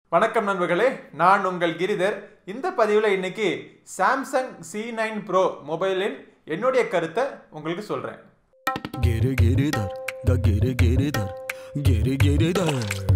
வணக்கம் நண்பர்களே நான் உங்கள் கிரிதர் இந்த பதிவில் இன்னைக்கு சாம்சங் சி நைன் ப்ரோ மொபைலின் என்னுடைய கருத்தை உங்களுக்கு சொல்கிறேன் गिर गिरिधर द गिर गिरिधर गिर Giridhar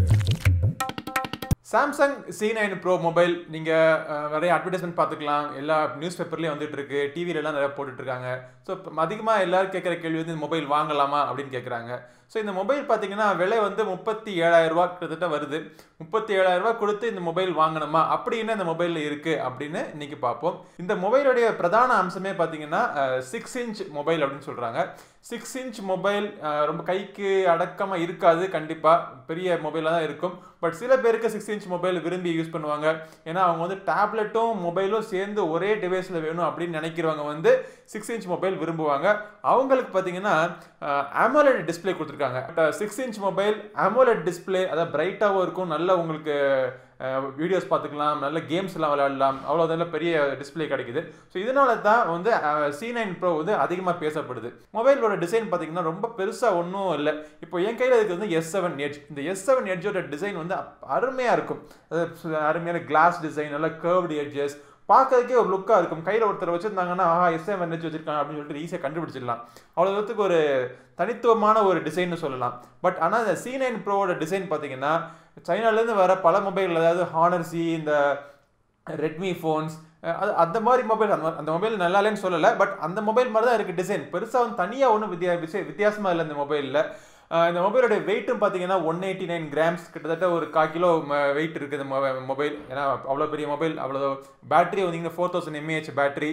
Samsung C nine Pro mobile நீங்கள் நிறைய அட்வர்டைஸ்மெண்ட் பார்த்துக்கலாம் எல்லா நியூஸ் பேப்பர்லேயும் வந்துட்டு இருக்கு டிவிலலாம் நிறைய போட்டுட்டு இருக்காங்க ஸோ அதிகமாக எல்லாரும் கேட்குற கேள்வி வந்து இந்த மொபைல் வாங்கலாமா அப்படின்னு கேட்குறாங்க ஸோ இந்த மொபைல் பார்த்தீங்கன்னா விலை வந்து முப்பத்தி ஏழாயிரம் ரூபா கிட்டத்தட்ட வருது முப்பத்தி ஏழாயிரம் ரூபா கொடுத்து இந்த மொபைல் வாங்கணுமா அப்படி என்ன இந்த மொபைலில் இருக்குது அப்படின்னு இன்னைக்கு பார்ப்போம் இந்த மொபைலுடைய பிரதான அம்சமே பார்த்தீங்கன்னா சிக்ஸ் இன்ச் மொபைல் அப்படின்னு சொல்கிறாங்க சிக்ஸ் இன்ச் மொபைல் ரொம்ப கைக்கு அடக்கமாக இருக்காது கண்டிப்பாக பெரிய மொபைலாக தான் இருக்கும் பட் சில பேருக்கு சிக்ஸ் இன்ச் மொபைல் விரும்பி யூஸ் பண்ணுவாங்க ஏன்னா அவங்க வந்து டேப்லெட்டும் மொபைலும் சேர்ந்து ஒரே டிவைஸில் வேணும் அப்படின்னு நினைக்கிறவங்க வந்து சிக்ஸ் இன்ச் மொபைல் விரும்புவாங்க அவங்களுக்கு பார்த்தீங்கன்னா அமோலட் டிஸ்பிளே கொடுத்துருக்காங்க six inch mobile AMOLED display அதாவது பிரைட்டாகவும் இருக்கும் நல்ல உங்களுக்கு வீடியோஸ் பார்த்துக்கலாம் நல்ல கேம்ஸ்லாம் விளையாடலாம் அவ்வளோ நல்ல பெரிய டிஸ்பிளே கிடைக்குது ஸோ இதனால தான் வந்து சி நைன் ப்ரோ வந்து அதிகமாக பேசப்படுது மொபைலோட டிசைன் பார்த்தீங்கன்னா ரொம்ப பெருசாக ஒன்றும் இல்லை இப்போ என் கையில் இருக்கிறது வந்து எஸ் செவன் எட்ஜ் இந்த எஸ் செவன் எட்ஜோட டிசைன் வந்து அருமையாக இருக்கும் அது அருமையான கிளாஸ் டிசைன் நல்லா கேர்வ்டு எட்ஜஸ் பார்க்கறதுக்கே ஒரு லுக்காக இருக்கும் கையில் ஒருத்தர் வச்சுருந்தாங்கன்னா ஆஹா எஸ் செவன் எட்ஜ் வச்சிருக்காங்க அப்படின்னு சொல்லிட்டு ஈஸியாக கண்டுபிடிச்சிடலாம் அவ்வளோ தூரத்துக்கு ஒரு தனித்துவமான ஒரு டிசைன்னு சொல்லலாம் பட் ஆனால் இந்த சி நைன் ப்ரோவோட டிசைன் பார்த்தீங்கன்னா சைனாலேருந்து வர பல மொபைல் அதாவது ஹானர் சி இந்த ரெட்மி ஃபோன்ஸ் அது அந்த மாதிரி மொபைல் அந்த அந்த மொபைல் நல்லா இல்லைன்னு சொல்லலை பட் அந்த மொபைல் மாதிரி தான் இருக்குது டிசைன் பெருசாக வந்து தனியாக ஒன்றும் வித்தியா விஷய வித்தியாசமாக இல்லை இந்த மொபைலில் இந்த மொபைலோட வெயிட்டும் பார்த்தீங்கன்னா ஒன் எயிட்டி நைன் கிராம்ஸ் கிட்டத்தட்ட ஒரு கால் கிலோ வெயிட் இருக்குது இந்த மொபைல் ஏன்னா அவ்வளோ பெரிய மொபைல் அவ்வளோ பேட்டரி வந்தீங்கன்னா four thousand mAh battery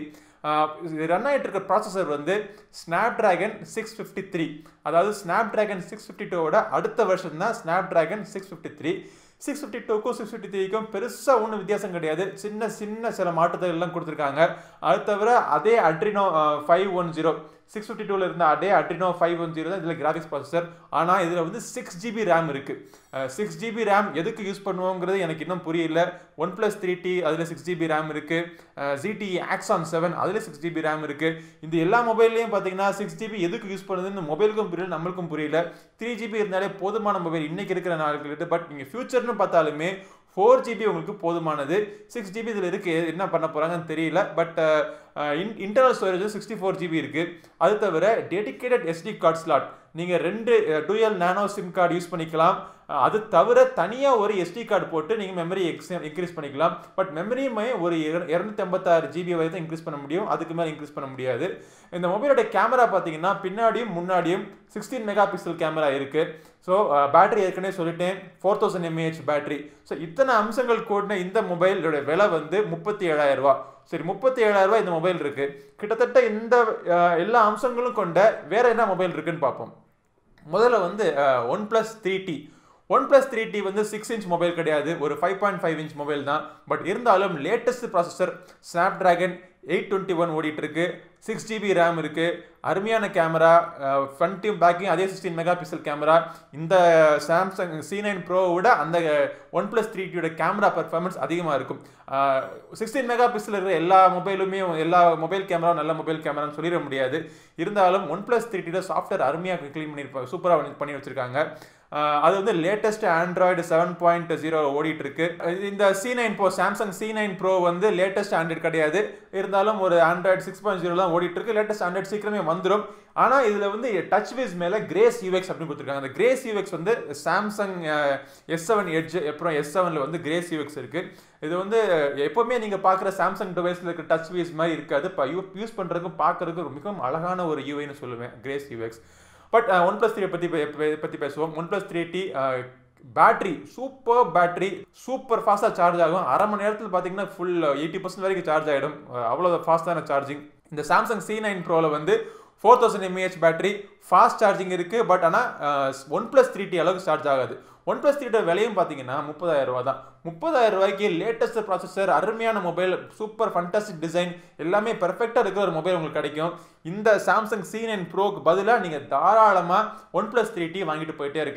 run ஆகிட்டு இருக்க ப்ராசஸர் வந்து Snapdragon six fifty three அதாவது ஸ்னாப் ட்ராகன் சிக்ஸ் ஃபிஃப்டி டூவோட அடுத்த வருஷம் தான் Snapdragon six fifty three six fifty டூக்கும் சிக்ஸ் ஃபிஃப்டி த்ரீக்கும் பெருசாக ஒன்றும் வித்தியாசம் கிடையாது சின்ன சின்ன சில மாற்றங்கள் எல்லாம் கொடுத்துருக்காங்க அது தவிர அதே Adreno five one zero six fifty டூவில் இருந்த அதே அட்ரினோ ஃபைவ் ஒன் ஜீரோ தான் இதில் கிராஃபிக்ஸ் ப்ராசஸர் ஆனால் இதில் வந்து சிக்ஸ் ஜிபி ரேம் இருக்குது சிக்ஸ் ஜிபி ரேம் எதுக்கு யூஸ் பண்ணுவோங்கிறது எனக்கு இன்னும் புரியல ஒன் ப்ளஸ் த்ரீ டி அதில் சிக்ஸ் ஜிபி ரேம் இருக்குது ஜிடி ஆக்ஸான் செவன் அதில் சிக்ஸ் ஜிபி ரேம் இருக்குது இந்த எல்லா மொபைல்லையும் பார்த்தீங்கன்னா சிக்ஸ் ஜிபி எதுக்கு யூஸ் பண்ணுதுன்னு மொபைலுக்கும் புரியல நம்மளுக்கும் புரியல த்ரீ ஜிபி இருந்தாலே போதுமான மொபைல் இன்றைக்கி இருக்கிற நாளுக்கு பட் நீங்கள் ஃபியூச்சர்னு பார்த்தாலுமே ஃபோர் ஜிபி உங்களுக்கு போதுமானது சிக்ஸ் ஜிபி இதில் இருக்குது என்ன பண்ண போகிறாங்கன்னு தெரியல but in internal storage sixty four GB இருக்குது அது தவிர டெடிக்கேட்டட் எஸ்டி கார்ட் ஸ்லாட் நீங்கள் ரெண்டு dual nano SIM card use பண்ணிக்கலாம் அது தவிர தனியாக ஒரு எஸ்டி கார்டு போட்டு நீங்கள் மெமரி எக்ஸ் இன்க்ரீஸ் பண்ணிக்கலாம் பட் மெமரியுமே ஒரு இரநூத்தி ஐம்பத்தாறு ஜிபி வரை தான் இன்க்ரீஸ் பண்ண முடியும் அதுக்கு மேலே இன்க்ரீஸ் பண்ண முடியாது இந்த மொபைலோட கேமரா பார்த்தீங்கன்னா பின்னாடியும் முன்னாடியும் சிக்ஸ்டீன் மெகா பிக்சல் கேமரா இருக்குது ஸோ பேட்டரி ஏற்கனவே சொல்லிட்டேன் four thousand mAh battery so இத்தனை அம்சங்கள் கூடின இந்த மொபைலோட விலை வந்து முப்பத்தி ஏழாயிரம் ரூபா சரி முப்பத்தி ஏழாயிரம் ரூபாய் இந்த மொபைல் இருக்கு கிட்டத்தட்ட இந்த எல்லா அம்சங்களும் கொண்ட வேற என்ன மொபைல் இருக்குன்னு பார்ப்போம் முதல்ல வந்து OnePlus three T OnePlus three T வந்து சிக்ஸ் இன்ச் மொபைல் கிடையாது ஒரு five point five inch mobile தான் பட் இருந்தாலும் latest processor Snapdragon eight twenty one ஓடிட்டு இருக்கு சிக்ஸ் ஜிபி ரேம் இருக்கு அருமையான கேமரா ஃப்ரண்ட்டையும் பேக்கையும் அதே சிக்ஸ்டீன் மெகா பிக்சல் கேமரா இந்த சாம்சங் சி நைன் ப்ரோவோட அந்த ஒன் ப்ளஸ் த்ரீ டியோட கேமரா பர்ஃபார்மன்ஸ் அதிகமாக இருக்கும் சிக்ஸ்டீன் மெகா பிக்சல் இருக்கிற எல்லா மொபைலுமே எல்லா மொபைல் கேமரா நல்ல மொபைல் கேமரான்னு சொல்லிட முடியாது இருந்தாலும் ஒன் ப்ளஸ் த்ரீ டியோட சாஃப்ட்வேர் அருமையாக க்ளீன் பண்ணியிருப்பாங்க சூப்பராக பண்ணி வச்சிருக்காங்க அது வந்து latest Android seven point zero ஓடிட்டு இருக்கு இந்த C nine Pro Samsung C nine Pro வந்து லேட்டஸ்ட் ஆண்ட்ராய்டு கிடையாது இருந்தாலும் ஒரு ஆண்ட்ராய்டு சிக்ஸ் பாயிண்ட் ஜீரோ தான் ஓடிட்டு இருக்கு லேட்டஸ்ட் ஆண்ட்ராய்டு சீக்கிரமே வந்துடும் ஆனால் இதில் வந்து டச் விஸ் மேலே கிரேஸ் யூஎக்ஸ் அப்படின்னு கொடுத்துருக்காங்க அந்த கிரேஸ் யூஎக்ஸ் வந்து சாம்சங் எஸ் செவன் எட்ஜ் அப்புறம் எஸ் செவனில் வந்து கிரேஸ் யூஎக்ஸ் இருக்குது இது வந்து எப்போவுமே நீங்கள் பார்க்குற சாம்சங் டிவைஸில் இருக்க டச் விஸ் மாதிரி இருக்காது இப்போ யூ யூஸ் பண்ணுறதுக்கும் பார்க்குறதுக்கும் மிகவும் அழகான ஒரு யூஐன்னு சொல்லுவேன் Grace UX but OnePlus three பற்றி பற்றி பேசுவோம் OnePlus three T battery super battery super ஃபாஸ்ட்டாக சார்ஜ் ஆகும் அரை மணி நேரத்தில் பார்த்தீங்கன்னா ஃபுல் எயிட்டி பர்சன்ட் வரைக்கும் சார்ஜ் ஆகிடும் அவ்வளோ ஃபாஸ்ட்டான சார்ஜிங் இந்த சாம்சங் சி நைன் ப்ரோவில் வந்து four thousand mAh battery fast charging இருக்குது பட் ஆனால் ஒன் ப்ளஸ் த்ரீ டி அளவுக்கு சார்ஜ் ஆகாது ஒன் ப்ளஸ் த்ரீட விலையும் பார்த்தீங்கன்னா முப்பதாயிரம் ரூபா தான் முப்பதாயிரம் ரூபாய்க்கு லேட்டஸ்ட் ப்ராசஸர் அருமையான மொபைல் சூப்பர் ஃபண்டாஸ்டிக் டிசைன் எல்லாமே பெர்ஃபெக்டாக இருக்கிற ஒரு மொபைல் உங்களுக்கு கிடைக்கும் இந்த சாம்சங் சி நைன் ப்ரோக்கு பதிலாக நீங்கள் தாராளமாக ஒன் ப்ளஸ் த்ரீ டி வாங்கிட்டு போயிட்டே இருக்கலாம்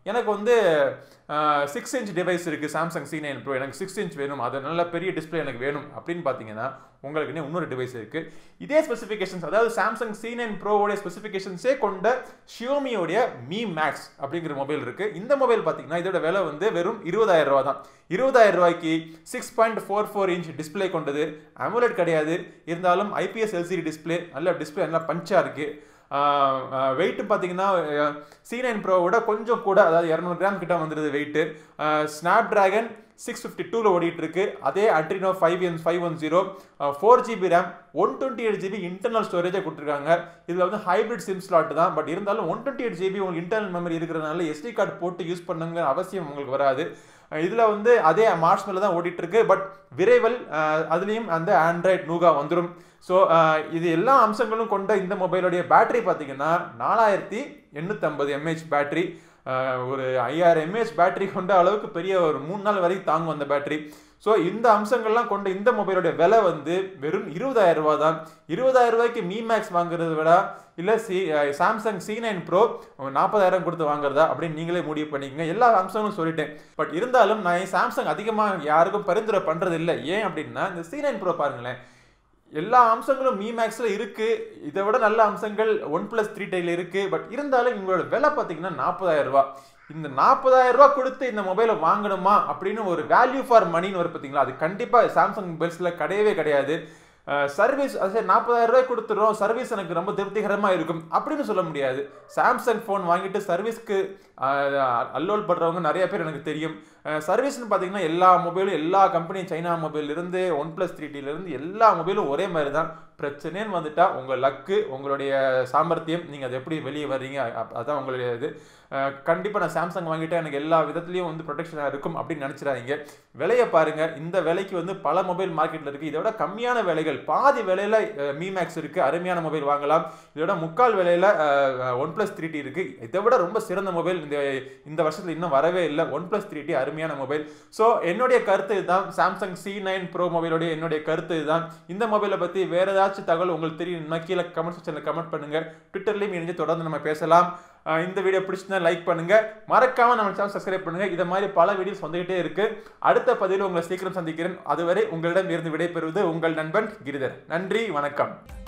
எனக்கு வந்து சிக்ஸ் இன்ச் டிவைஸ் இருக்குது சாம்சங் சி நைன் ப்ரோ எனக்கு சிக்ஸ் இன்ச் வேணும் அது நல்ல பெரிய டிஸ்பிளே எனக்கு வேணும் அப்படின்னு பார்த்தீங்கன்னா உங்களுக்கு இன்னொரு டிவைஸ் இருக்குது இதே ஸ்பெசிஃபிகேஷன்ஸ் அதாவது சாம்சங் சி நைன் ப்ரோவோடைய ஸ்பெசிஃபிகேஷன்ஸே கொண்ட ஷியோமியோடைய மீ மேக்ஸ் அப்படிங்கிற மொபைல் இருக்குது இந்த மொபைல் பார்த்தீங்கன்னா இதோட விலை வந்து வெறும் இருபதாயிரம் ரூபா தான் இருபதாயிரம் ரூபாய்க்கு six point four four inch display கொண்டது அமுலெட் கிடையாது இருந்தாலும் ஐபிஎஸ் எல்சிடி டிஸ்பிளே நல்ல டிஸ்பிளே நல்லா பஞ்சாக இருக்குது வெயிட் பார்த்தீங்கன்னா சி நைன் ப்ரோவோட கொஞ்சம் கூட அதாவது இரநூறு கிராம் கிட்ட வந்துடுது weight Snapdragon six fifty டூவில் ஓடிட்டு இருக்கு அதே அட்ரினோ ஃபைவ் என் five one zero four GB RAM one twenty eight GB internal ஸ்டோரேஜை கொடுத்துருக்காங்க இதில் வந்து ஹைப்ரிட் சிம் ஸ்லாட் தான் பட் இருந்தாலும் ஒன் டுவெண்ட்டி எயிட் ஜிபி உங்களுக்கு இன்டர்னல் மெமரி இருக்கிறதுனால எஸ்டி கார்டு போட்டு யூஸ் பண்ணுங்கிற அவசியம் உங்களுக்கு வராது இதில் வந்து அதே மார்ச் மேலே தான் ஓடிட்டு இருக்கு பட் விரைவில் அதுலேயும் அந்த ஆண்ட்ராய்ட் நூகா வந்துடும் ஸோ இது எல்லா அம்சங்களும் கொண்ட இந்த மொபைலுடைய பேட்டரி பார்த்தீங்கன்னா நாலாயிரத்தி எண்ணூற்றம்பது எம்ஏஹெச் பேட்டரி ஒரு ஐயாயிரம் எம்ஏஹெச் பேட்டரி கொண்ட அளவுக்கு பெரிய ஒரு மூணு நாள் வரைக்கும் தாங்கும் அந்த பேட்டரி ஸோ இந்த அம்சங்கள்லாம் கொண்ட இந்த மொபைலோட விலை வந்து வெறும் இருபதாயிரம் ரூபா தான் இருபதாயிரம் ரூபாய்க்கு மீ மேக்ஸ் வாங்குறத விட இல்லை C Samsung C nine Pro நாற்பதாயிரம் கொடுத்து வாங்குறதா அப்படின்னு நீங்களே முடிவு பண்ணிக்கங்க எல்லா அம்சங்களும் சொல்லிட்டேன் பட் இருந்தாலும் நான் சாம்சங் அதிகமாக யாருக்கும் பரிந்துரை பண்ணுறது இல்லை ஏன் அப்படின்னா இந்த சி நைன் ப்ரோ பாருங்களேன் எல்லா அம்சங்களும் மீ மேக்ஸில் இருக்குது இதை விட நல்ல அம்சங்கள் ஒன் ப்ளஸ் த்ரீ டைல இருக்குது பட் இருந்தாலும் இவங்களோட விலை பார்த்தீங்கன்னா நாற்பதாயிரம் ரூபா இந்த நாற்பதாயிரம் ரூபா கொடுத்து இந்த மொபைலை வாங்கணுமா அப்படின்னு ஒரு வேல்யூ ஃபார் மணின்னு வரும் பார்த்தீங்களா அது கண்டிப்பாக சாம்சங் மொபைல்ஸில் கிடையவே கிடையாது சர்வீஸ் அது நாற்பதாயிரம் ரூபாய் கொடுத்துறோம் சர்வீஸ் எனக்கு ரொம்ப திருப்திகரமாக இருக்கும் அப்படின்னு சொல்ல முடியாது சாம்சங் ஃபோன் வாங்கிட்டு சர்வீஸ்க்கு அல்லோல் படுறவங்க நிறைய பேர் எனக்கு தெரியும் சர்வீஸ்னு பார்த்தீங்கன்னா எல்லா மொபைலும் எல்லா கம்பெனியும் சைனா மொபைல் இருந்து ஒன் ப்ளஸ் த்ரீ இருந்து எல்லா மொபைலும் ஒரே மாதிரி தான் பிரச்சனைன்னு வந்துட்டா உங்கள் லக்கு உங்களுடைய சாமர்த்தியம் நீங்கள் அதை எப்படி வெளியே வர்றீங்க அதான் உங்களுடைய இது கண்டிப்பாக நான் சாம்சங் வாங்கிட்டா எனக்கு எல்லா விதத்துலையும் வந்து ப்ரொடெக்ஷனாக இருக்கும் அப்படின்னு நினச்சிடாதீங்க விலையை பாருங்கள் இந்த விலைக்கு வந்து பல மொபைல் மார்க்கெட்டில் இருக்குது இதோட கம்மியான விலைகள் பாதி விலையில் மீ மேக்ஸ் இருக்குது அருமையான மொபைல் வாங்கலாம் இதோட முக்கால் விலையில் ஒன் ப்ளஸ் த்ரீ டி இருக்குது இதை விட ரொம்ப சிறந்த மொபைல் இந்த இந்த வருஷத்தில் இன்னும் வரவே இல்லை ஒன் ப்ளஸ் த்ரீ டி அருமையான மொபைல் ஸோ என்னுடைய கருத்து இதுதான் சாம்சங் சி நைன் ப்ரோ மொபைலோடைய என்னுடைய கருத்து இதுதான் இந்த மொபைலை பற்றி வேறு ஏதாச்சும் தகவல் உங்களுக்கு தெரியும்னா கீழே கமெண்ட் செக்ஷனில் கமெண்ட் பண்ணுங்கள் ட்விட்டர்லேயும் இணைஞ்சு தொடர்ந்து நம்ம பேசலாம் இந்த வீடியோ பிடிச்சிருந்தா லைக் பண்ணுங்க மறக்காம நம்ம சேனல் சப்ஸ்கிரைப் பண்ணுங்க இதை மாதிரி பல வீடியோஸ் வந்துகிட்டே இருக்கு அடுத்த பதிவில் உங்களை சீக்கிரம் சந்திக்கிறேன் அதுவரை உங்களிடம் இருந்து விடைபெறுவது உங்கள் நண்பன் கிரிதர் நன்றி வணக்கம்